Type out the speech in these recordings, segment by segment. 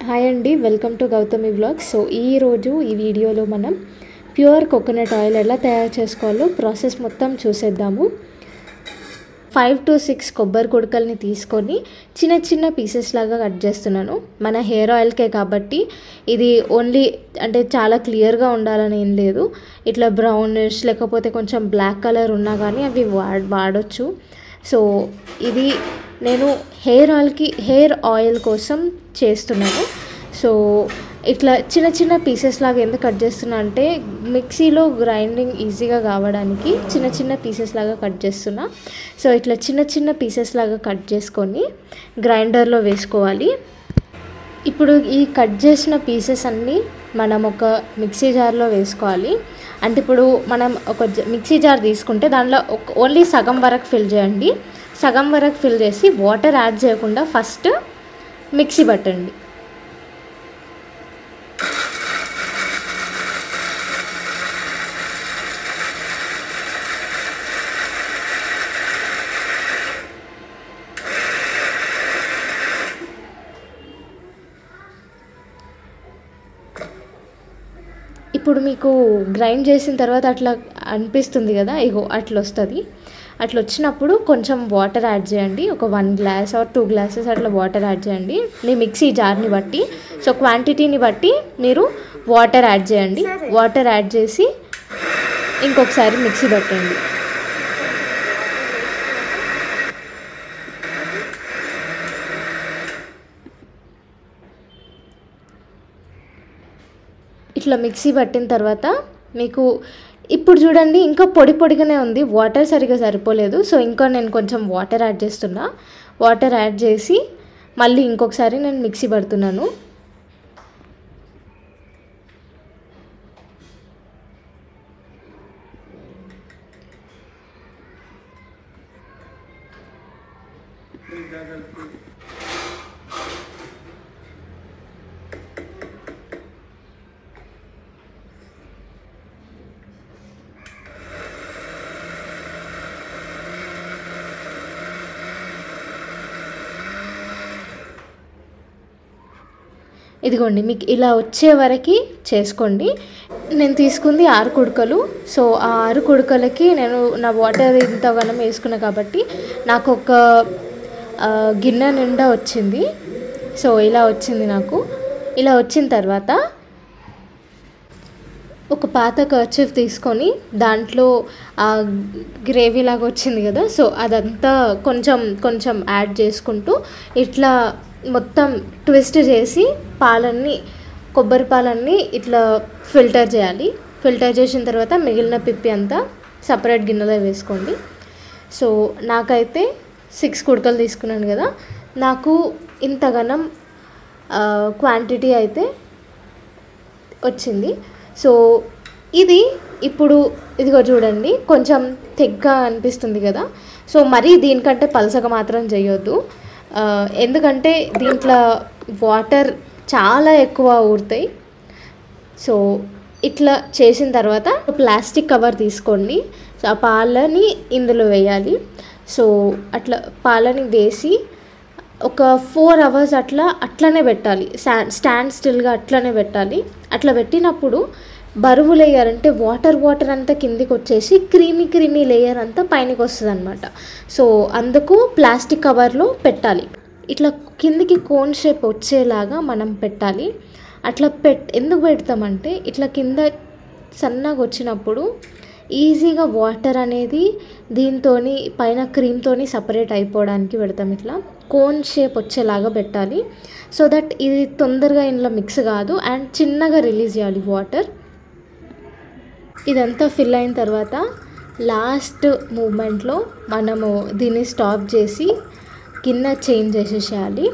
hi అండి welcome to Gautami blogs so ఈరోజు ఈ వీడియోలో మనం ప్యూర్ కోకోనట్ ఆయిల్ ఎలా తయారు చేసుకోవాలో ప్రాసెస్ మొత్తం చూసేద్దాము ఫైవ్ టు సిక్స్ కొబ్బరి కుడకల్ని తీసుకొని చిన్న చిన్న పీసెస్ లాగా కట్ చేస్తున్నాను మన హెయిర్ ఆయిల్కే కాబట్టి ఇది ఓన్లీ అంటే చాలా క్లియర్గా ఉండాలని ఏం లేదు ఇట్లా బ్రౌనిష్ లేకపోతే కొంచెం బ్లాక్ కలర్ ఉన్నా కానీ అవి వాడ వాడచ్చు సో ఇది నేను హెయిర్ ఆయిల్కి హెయిర్ ఆయిల్ కోసం చేస్తున్నాను సో ఇట్లా చిన్న చిన్న పీసెస్ లాగా ఎందుకు కట్ చేస్తున్నా అంటే మిక్సీలో గ్రైండింగ్ ఈజీగా కావడానికి చిన్న చిన్న పీసెస్ లాగా కట్ చేస్తున్నా సో ఇట్లా చిన్న చిన్న పీసెస్ లాగా కట్ చేసుకొని గ్రైండర్లో వేసుకోవాలి ఇప్పుడు ఈ కట్ చేసిన పీసెస్ అన్నీ మనం ఒక మిక్సీ జార్లో వేసుకోవాలి అంటే ఇప్పుడు మనం ఒక జ- మిక్సీ జార్ తీసుకుంటే దాంట్లో ఒక ఓన్లీ సగం వరకు ఫిల్ చేయండి సగం వరకు ఫిల్ చేసి వాటర్ యాడ్ చేయకుండా ఫస్ట్ మిక్సీ పట్టండి ఇప్పుడు మీకు గ్రైండ్ చేసిన తర్వాత అట్లా అనిపిస్తుంది కదా ఇగో అట్లా వస్తుంది అట్లా వచ్చినప్పుడు కొంచెం వాటర్ యాడ్ చేయండి ఒక one glass or two glasses అట్లా వాటర్ యాడ్ చేయండి మీ మిక్సీ జార్ని బట్టి సో క్వాంటిటీని బట్టి మీరు వాటర్ యాడ్ చేయండి వాటర్ యాడ్ చేసి ఇంకొకసారి మిక్సీ పట్టండి ఇట్లా మిక్సీ పట్టిన తర్వాత మీకు ఇప్పుడు చూడండి ఇంకా పొడి పొడిగానే ఉంది వాటర్ సరిగా సరిపోలేదు సో ఇంకా నేను కొంచెం వాటర్ యాడ్ చేస్తున్నా వాటర్ యాడ్ చేసి మళ్ళీ ఇంకొకసారి నేను మిక్సీ పడుతున్నాను ఇదిగోండి మీకు ఇలా వచ్చే వరకు చేసుకోండి నేను తీసుకుంది ఆరు కుడకలు సో ఆ ఆరు కుడకలకి నేను నా వాటర్ ఇంతగానం వేసుకున్నా కాబట్టి నాకు ఒక ఆ, గిన్నె నిండా వచ్చింది సో ఇలా వచ్చింది నాకు ఇలా వచ్చిన తర్వాత ఒక పాత కర్చీఫ్ తీసుకొని దాంట్లో ఆ గ్రేవీ లాగా వచ్చింది కదా సో అదంతా కొంచెం కొంచెం యాడ్ చేసుకుంటూ ఇట్లా మొత్తం ట్విస్ట్ చేసి పాలన్నీ కొబ్బరి పాలన్నీ ఇట్లా ఫిల్టర్ చేయాలి ఫిల్టర్ చేసిన తర్వాత మిగిలిన పిప్పి అంతా సపరేట్ గిన్నెలో వేసుకోండి సో నాకైతే సిక్స్ కుడకలు తీసుకున్నాను కదా నాకు ఇంతగానం క్వాంటిటీ అయితే వచ్చింది సో ఇది ఇప్పుడు ఇదిగో చూడండి కొంచెం తెగ్గా అనిపిస్తుంది కదా సో మరీ దీనికంటే పలసగా మాత్రం చేయొద్దు ఆ, ఎందుకంటే దీంట్లో వాటర్ చాలా ఎక్కువ ఊరుతాయి సో ఇట్లా చేసిన తర్వాత ప్లాస్టిక్ కవర్ తీసుకోండి సో ఆ పాలని ఇందులో వేయాలి సో అట్లా పాలని వేసి ఒక ఫోర్ అవర్స్ అట్లా అట్లనే పెట్టాలి స్టాండ్ స్టాండ్ స్టిల్గా అట్లనే పెట్టాలి అట్లా పెట్టినప్పుడు బరువు లేయర్ అంటే వాటర్ వాటర్ అంతా కిందికి వచ్చేసి క్రీమీ క్రీమీ లేయర్ అంతా పైనకి వస్తుంది అనమాట సో అందుకు ప్లాస్టిక్ కవర్లో పెట్టాలి ఇట్లా కిందికి కోన్ షేప్ వచ్చేలాగా మనం పెట్టాలి అట్లా పెట్ ఎందుకు పెడతామంటే ఇట్లా కింద సన్నగా వచ్చినప్పుడు ఈజీగా వాటర్ అనేది దీంతో పైన క్రీమ్తోని సపరేట్ అయిపోవడానికి పెడతాం ఇట్లా కోన్ షేప్ వచ్చేలాగా పెట్టాలి సో దట్ ఇది తొందరగా ఇందులో మిక్స్ కాదు అండ్ చిన్నగా రిలీజ్ చేయాలి వాటర్ ఇదంతా ఫిల్ అయిన తర్వాత లాస్ట్ మూమెంట్లో మనము దీన్ని స్టాప్ చేసి కింద చేంజ్ చేసేసేయాలి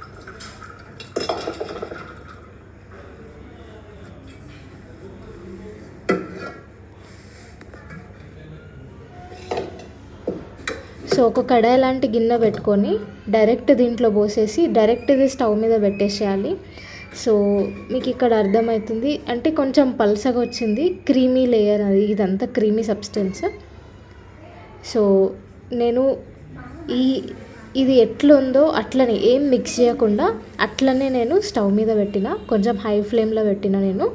సో ఒక కడాయి లాంటి గిన్నె పెట్టుకొని డైరెక్ట్ దీంట్లో పోసేసి డైరెక్ట్ ఇది స్టవ్ మీద పెట్టేసేయాలి సో మీకు ఇక్కడ అర్థమవుతుంది అంటే కొంచెం పల్సగా వచ్చింది క్రీమీ లేయర్ అది ఇదంతా క్రీమీ సబ్స్టెన్స్ సో నేను ఈ ఇది ఎట్లుందో అట్లనే ఏం మిక్స్ చేయకుండా అట్లనే నేను స్టవ్ మీద పెట్టిన కొంచెం హై ఫ్లేమ్లో పెట్టిన నేను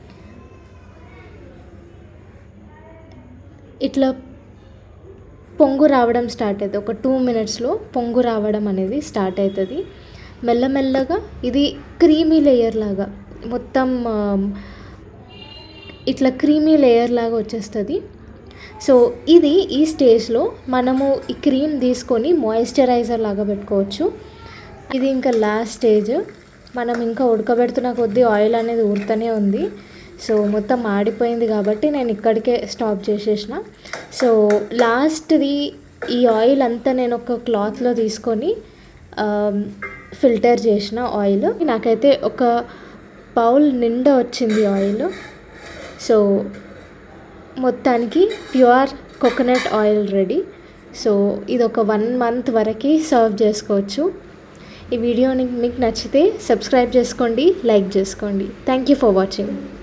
ఇట్లా పొంగు రావడం స్టార్ట్ అవుతుంది ఒక టూ మినిట్స్లో పొంగు రావడం అనేది స్టార్ట్ అవుతుంది మెల్లమెల్లగా ఇది క్రీమీ లేయర్ లాగా మొత్తం ఆ, ఇట్లా క్రీమీ లేయర్ లాగా వచ్చేస్తుంది సో ఇది ఈ స్టేజ్లో మనము ఈ క్రీమ్ తీసుకొని మాయిశ్చరైజర్ లాగా పెట్టుకోవచ్చు ఇది ఇంకా లాస్ట్ స్టేజ్ మనం ఇంకా ఉడకబెడుతున్న కొద్దీ ఆయిల్ అనేది ఊరుతూనే ఉంది సో మొత్తం ఆడిపోయింది కాబట్టి నేను ఇక్కడికే స్టాప్ చేసేసిన సో లాస్ట్ది ఈ ఆయిల్ అంతా నేను ఒక క్లాత్లో తీసుకొని ఫిల్టర్ చేసిన ఆయిల్ నాకైతే ఒక బౌల్ నిండా వచ్చింది ఆయిల్ సో మొత్తానికి pure coconut oil ready so ఇది ఒక వన్ మంత్ వరకు సర్వ్ చేసుకోవచ్చు ఈ వీడియోని మీకు నచ్చితే సబ్స్క్రైబ్ చేసుకోండి లైక్ చేసుకోండి థ్యాంక్ యూ ఫర్ వాచింగ్